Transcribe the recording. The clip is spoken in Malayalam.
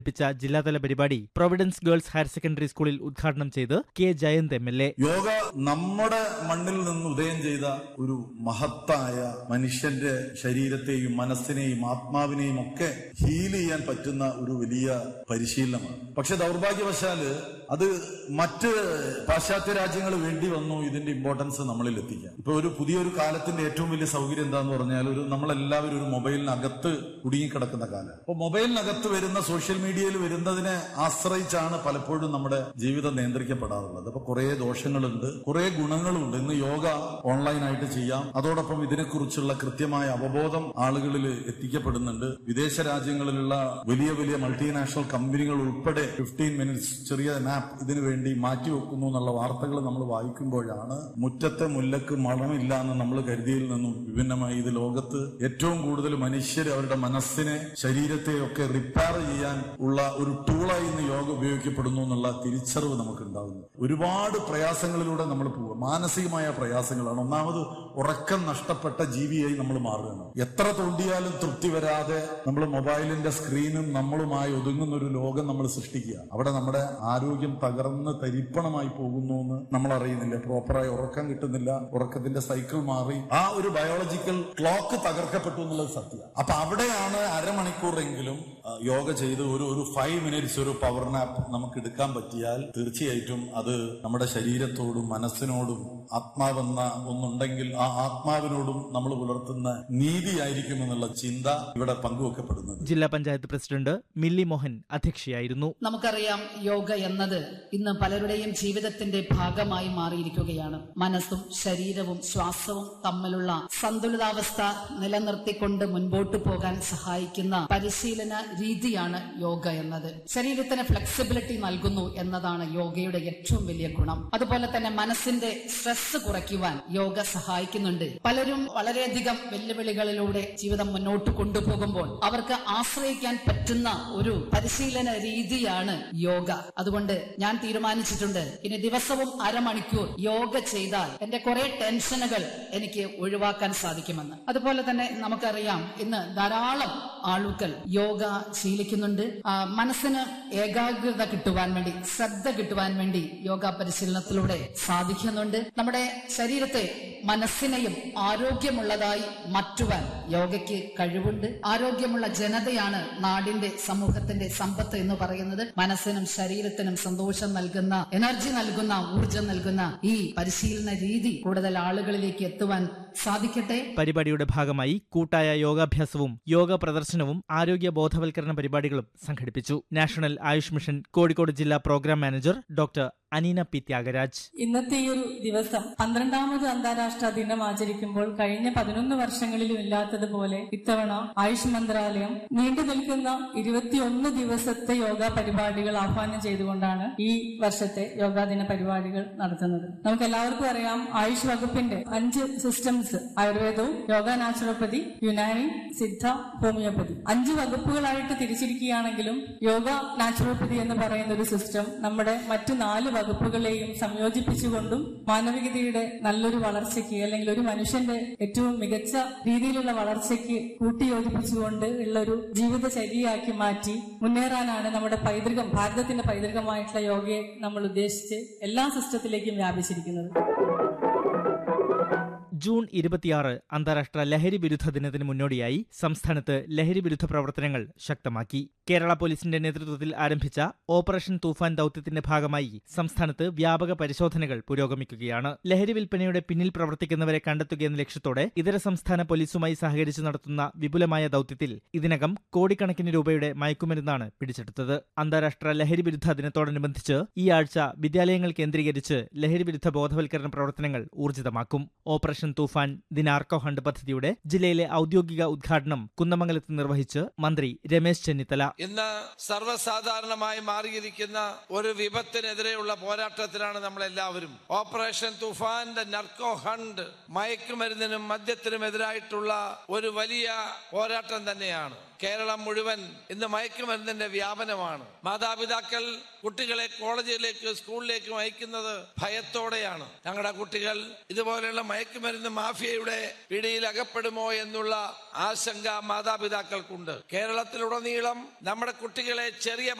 സംഘടിപ്പിച്ച ജില്ലാതല പരിപാടി പ്രൊവിഡൻസ് ഗേൾസ് ഹയർ സെക്കൻഡറി സ്കൂളിൽ ഉദ്ഘാടനം ചെയ്ത് K Jayanth M L A yoga നമ്മുടെ മണ്ണിൽ നിന്ന് ഉദയം ചെയ്ത ഒരു മഹത്തായ മനുഷ്യന്റെ ശരീരത്തെയും മനസ്സിനെയും ആത്മാവിനെയും ഒക്കെ ഹീൽ ചെയ്യാൻ പറ്റുന്ന ഒരു വലിയ പരിശീലനമാണ് പക്ഷെ ദൗർഭാഗ്യവശാല് അത് മറ്റ് പാശ്ചാത്യ രാജ്യങ്ങൾ വേണ്ടി വന്നു ഇതിന്റെ ഇമ്പോർട്ടൻസ് നമ്മളിൽ എത്തിക്കാൻ ഇപ്പൊ ഒരു പുതിയൊരു കാലത്തിന്റെ ഏറ്റവും വലിയ സൗകര്യം എന്താന്ന് പറഞ്ഞാൽ ഒരു നമ്മളെല്ലാവരും ഒരു മൊബൈലിനകത്ത് കുടുങ്ങിക്കിടക്കുന്ന കാലം അപ്പൊ മൊബൈലിനകത്ത് വരുന്ന സോഷ്യൽ മീഡിയയിൽ വരുന്നതിനെ ആശ്രയിച്ചാണ് പലപ്പോഴും നമ്മുടെ ജീവിതം നിയന്ത്രിക്കപ്പെടാറുള്ളത് അപ്പൊ കുറെ ദോഷങ്ങളുണ്ട് കുറെ ഗുണങ്ങളുണ്ട് ഇന്ന് യോഗ ഓൺലൈനായിട്ട് ചെയ്യാം അതോടൊപ്പം ഇതിനെക്കുറിച്ചുള്ള കൃത്യമായ അവബോധം ആളുകളിൽ എത്തിക്കപ്പെടുന്നുണ്ട് വിദേശ രാജ്യങ്ങളിലുള്ള വലിയ വലിയ മൾട്ടിനാഷണൽ കമ്പനികൾ ഉൾപ്പെടെ ഫിഫ്റ്റീൻ മിനിറ്റ്സ് ചെറിയ നാപ്പ് ഇതിനു വേണ്ടി മാറ്റിവെക്കുന്നു എന്നുള്ള വാർത്തകൾ നമ്മൾ വായിക്കുമ്പോഴാണ് മുറ്റത്തെ മുല്ലക്ക് മണമില്ല എന്ന് നമ്മൾ കരുതിയിൽ നിന്നും വിഭിന്നമായി ഇത് ലോകത്ത് ഏറ്റവും കൂടുതൽ മനുഷ്യർ അവരുടെ മനസ്സിനെ ശരീരത്തെ ഒക്കെ റിപ്പയർ ചെയ്യാൻ ഉള്ള ഒരു ടൂളായി ഇന്ന് യോഗ ഉപയോഗിക്കപ്പെടുന്നു എന്നുള്ള തിരിച്ചറിവ് നമുക്ക് ഉണ്ടാകുന്നു ഒരുപാട് പ്രയാസങ്ങളിലൂടെ നമ്മൾ പോവുക മാനസികമായ പ്രയാസങ്ങളാണ് ഒന്നാമത് ഉറക്കം നഷ്ടപ്പെട്ട ജീവിയായി നമ്മൾ മാറുകയാണ് എത്ര തോണ്ടിയാലും തൃപ്തി വരാതെ നമ്മൾ മൊബൈലിന്റെ സ്ക്രീനും നമ്മളുമായി ഒതുങ്ങുന്ന ഒരു ലോകം നമ്മൾ സൃഷ്ടിക്കുക അവിടെ നമ്മുടെ ആരോഗ്യം തകർന്ന് തരിപ്പണമായി പോകുന്നു എന്ന് നമ്മൾ അറിയുന്നില്ല പ്രോപ്പറായി ഉറക്കം കിട്ടുന്നില്ല ഉറക്കത്തിന്റെ സൈക്കിൾ മാറി ആ ഒരു ബയോളജിക്കൽ ക്ലോക്ക് തകർക്കപ്പെട്ടു എന്നുള്ളത് സത്യമാണ് അപ്പൊ അവിടെയാണ് അരമണിക്കൂറെങ്കിലും ആ, യോഗ ചെയ്ത് ഒരു ഒരു ഫൈവ് മിനിറ്റ്സ് ഒരു പവർ നാപ്പ് നമുക്ക് എടുക്കാൻ പറ്റിയാൽ തീർച്ചയായിട്ടും അത് നമ്മുടെ ശരീരത്തോടും മനസ്സിനോടും ആത്മാവെന്ന ഒന്നുണ്ടെങ്കിൽ ആ ആത്മാവിനോടും നമ്മൾ പുലർത്തുന്ന നീതിയായിരിക്കും എന്നുള്ള ചിന്ത ഇവിടെ പങ്കുവെക്കപ്പെടുന്നത് ജില്ലാ പഞ്ചായത്ത് പ്രസിഡന്റ് മില്ലി മോഹൻ അധ്യക്ഷയായിരുന്നു നമുക്കറിയാം യോഗ എന്നത് ഇന്ന് പലരുടെയും ജീവിതത്തിന്റെ ഭാഗമായി മാറിയിരിക്കുകയാണ് മനസ്സും ശരീരവും ശ്വാസവും തമ്മിലുള്ള സന്തുലിതാവസ്ഥ നിലനിർത്തിക്കൊണ്ട് മുൻപോട്ട് പോകാൻ സഹായിക്കുന്ന പരിശീലന രീതിയാണ് യോഗ എന്നത് ശരീരത്തിന് ഫ്ലെക്സിബിലിറ്റി നൽകുന്നു എന്നതാണ് യോഗയുടെ ഏറ്റവും വലിയ ഗുണം അതുപോലെ തന്നെ മനസ്സിന്റെ സ്ട്രെസ് കുറയ്ക്കുവാൻ യോഗ സഹായിക്കുന്നുണ്ട് പലരും വളരെയധികം വെല്ലുവിളികളിലൂടെ ജീവിതം മുന്നോട്ട് കൊണ്ടുപോകുമ്പോൾ അവർക്ക് ആശ്രയിക്കാൻ പറ്റുന്ന ഒരു പരിശീലന രീതിയാണ് യോഗ അതുകൊണ്ട് ഞാൻ തീരുമാനിച്ചിട്ടുണ്ട് ഇനി ദിവസവും അരമണിക്കൂർ യോഗ ചെയ്താൽ എന്റെ കുറെ ടെൻഷനുകൾ എനിക്ക് ഒഴിവാക്കാൻ സാധിക്കുമെന്ന് അതുപോലെ തന്നെ നമുക്കറിയാം ഇന്ന് ധാരാളം ആളുകൾ യോഗ ശീലിക്കുന്നുണ്ട് ആ, മനസ്സിന് ഏകാഗ്രത കിട്ടുവാൻ വേണ്ടി ശ്രദ്ധ കിട്ടുവാൻ വേണ്ടി യോഗ പരിശീലനത്തിലൂടെ സാധിക്കുന്നുണ്ട് നമ്മുടെ ശരീരത്തെ മനസ്സിനെയും ആരോഗ്യമുള്ളതായി മാറ്റുവാൻ യോഗയ്ക്ക് കഴിവുണ്ട് ആരോഗ്യമുള്ള ജനതയാണ് നാടിന്റെ സമൂഹത്തിന്റെ സമ്പത്ത് എന്ന് പറയുന്നത് മനസ്സിനും ശരീരത്തിനും സന്തോഷം നൽകുന്ന എനർജി നൽകുന്ന ഊർജം നൽകുന്ന ഈ പരിശീലന രീതി കൂടുതൽ ആളുകളിലേക്ക് എത്തുവാൻ സാധിക്കട്ടെ പരിപാടിയുടെ ഭാഗമായി കൂട്ടായ യോഗാഭ്യാസവും യോഗ പ്രദർശനവും ആരോഗ്യ ബോധവൽക്കരണ പരിപാടികളും സംഘടിപ്പിച്ചു നാഷണൽ ആയുഷ് മിഷൻ കോഴിക്കോട് ജില്ലാ programme manager doctor Aneena P Thyagaraj ഇന്നത്തെ ഈ ഒരു ദിവസം പന്ത്രണ്ടാമത് അന്താരാഷ്ട്ര ദിനം ആചരിക്കുമ്പോൾ കഴിഞ്ഞ പതിനൊന്ന് വർഷങ്ങളിലും ഇല്ലാത്തതുപോലെ ഇത്തവണ ആയുഷ് മന്ത്രാലയം നീണ്ടു നിൽക്കുന്ന ഇരുപത്തിയൊന്ന് ദിവസത്തെ യോഗ പരിപാടികൾ ആഹ്വാനം ചെയ്തുകൊണ്ടാണ് ഈ വർഷത്തെ യോഗാ ദിന പരിപാടികൾ നടത്തുന്നത് നമുക്ക് എല്ലാവർക്കും അറിയാം ആയുഷ് വകുപ്പിന്റെ അഞ്ച് സിസ്റ്റംസ് ആയുർവേദവും യോഗ നാച്ചുറോപ്പതി യുനാനി സിദ്ധ ഹോമിയോപ്പതി അഞ്ച് വകുപ്പുകളായിട്ട് തിരിച്ചിരിക്കുകയാണെങ്കിലും യോഗ നാച്ചുറോപ്പതി എന്ന് പറയുന്ന ഒരു സിസ്റ്റം നമ്മുടെ മറ്റു നാല് വകുപ്പുകളെയും സംയോജിപ്പിച്ചുകൊണ്ടും മാനവികതയുടെ നല്ലൊരു വളർച്ചയ്ക്ക് അല്ലെങ്കിൽ ഒരു മനുഷ്യന്റെ ഏറ്റവും മികച്ച രീതിയിലുള്ള വളർച്ചയ്ക്ക് കൂട്ടിയോജിപ്പിച്ചുകൊണ്ട് ഉള്ള ഒരു ജീവിതചര്യയാക്കി മാറ്റി മുന്നേറാനാണ് നമ്മുടെ പൈതൃകം ഭാരതത്തിന്റെ പൈതൃകമായിട്ടുള്ള യോഗയെ നമ്മൾ ഉദ്ദേശിച്ച് എല്ലാ സിസ്റ്റത്തിലേക്കും വ്യാപിച്ചിരിക്കുന്നത് ജൂൺ ഇരുപത്തിയാറ് അന്താരാഷ്ട്ര ലഹരി വിരുദ്ധ ദിനത്തിന് മുന്നോടിയായി സംസ്ഥാനത്ത് ലഹരി വിരുദ്ധ പ്രവർത്തനങ്ങൾ ശക്തമാക്കി കേരള പോലീസിന്റെ നേതൃത്വത്തിൽ ആരംഭിച്ച ഓപ്പറേഷൻ തൂഫാൻ ദൌത്യത്തിന്റെ ഭാഗമായി സംസ്ഥാനത്ത് വ്യാപക പരിശോധനകൾ പുരോഗമിക്കുകയാണ് ലഹരി വിൽപ്പനയുടെ പിന്നിൽ പ്രവർത്തിക്കുന്നവരെ കണ്ടെത്തുകയെന്ന ലക്ഷ്യത്തോടെ ഇതര സംസ്ഥാന പോലീസുമായി സഹകരിച്ച് നടത്തുന്ന വിപുലമായ ദൌത്യത്തിൽ ഇതിനകം കോടിക്കണക്കിന് രൂപയുടെ മയക്കുമരുന്നാണ് പിടിച്ചെടുത്തത് അന്താരാഷ്ട്ര ലഹരി വിരുദ്ധ ദിനത്തോടനുബന്ധിച്ച് ഈ ആഴ്ച വിദ്യാലയങ്ങൾ കേന്ദ്രീകരിച്ച് ലഹരി വിരുദ്ധ ബോധവൽക്കരണ പ്രവർത്തനങ്ങൾ ഊർജിതമാക്കും ഓപ്പറേഷൻ തൂഫാൻ ദിനാർക്കോ ഹണ്ട് പദ്ധതിയുടെ ജില്ലയിലെ ഔദ്യോഗിക ഉദ്ഘാടനം കുന്നമംഗലത്ത് നിർവഹിച്ച് മന്ത്രി രമേശ് ചെന്നിത്തല ഇന്ന് സർവ്വസാധാരണമായി മാറിയിരിക്കുന്ന ഒരു വിപത്തിനെതിരെയുള്ള പോരാട്ടത്തിലാണ് നമ്മൾ എല്ലാവരും ഓപ്പറേഷൻ തുഫാന്റെ നർക്കോ ഹണ്ട് മയക്കുമരുന്നിനും മദ്യത്തിനും എതിരായിട്ടുള്ള ഒരു വലിയ പോരാട്ടം തന്നെയാണ് കേരളം മുഴുവൻ ഇന്ന് മയക്കുമരുന്നിന്റെ വ്യാപനമാണ് മാതാപിതാക്കൾ കുട്ടികളെ കോളേജിലേക്ക് സ്കൂളിലേക്കും അയക്കുന്നത് ഭയത്തോടെയാണ് ഞങ്ങളുടെ കുട്ടികൾ ഇതുപോലെയുള്ള മയക്കുമരുന്ന് മാഫിയയുടെ പിടിയിൽ അകപ്പെടുമോ എന്നുള്ള ആശങ്ക മാതാപിതാക്കൾക്കുണ്ട് കേരളത്തിലുടനീളം നമ്മുടെ കുട്ടികളെ ചെറിയ